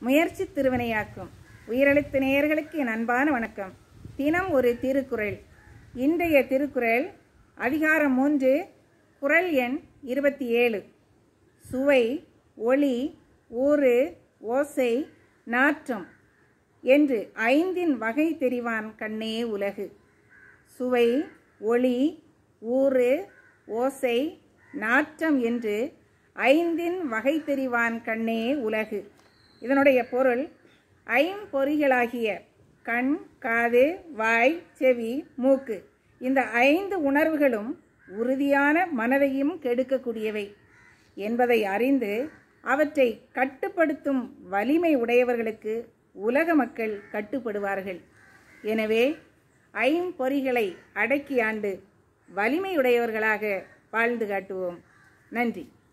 முயற்சி திருவினையாக்கும் உயிரெழுத்து நேயர்களுக்கு என் அன்பான வணக்கம் தினம் ஒரு திருக்குறள் இன்றைய திருக்குறள் அதிகாரம் மூன்று குறள் எண் இருபத்தி ஏழு சுவை ஒளி ஊறு ஓசை நாற்றம் என்று ஐந்தின் வகை தெரிவான் கண்ணே உலகு சுவை ஒளி ஊறு ஓசை நாற்றம் என்று ஐந்தின் வகை தெரிவான் கண்ணே உலகு இதனுடைய பொருள் ஐம்பொறிகளாகிய கண் காது வாய் செவி மூக்கு இந்த ஐந்து உணர்வுகளும் உறுதியான மனதையும் கெடுக்கக்கூடியவை என்பதை அறிந்து அவற்றை கட்டுப்படுத்தும் வலிமை உடையவர்களுக்கு உலக மக்கள் கட்டுப்படுவார்கள் எனவே ஐம்பொறிகளை அடக்கி ஆண்டு வலிமையுடையவர்களாக வாழ்ந்து காட்டுவோம் நன்றி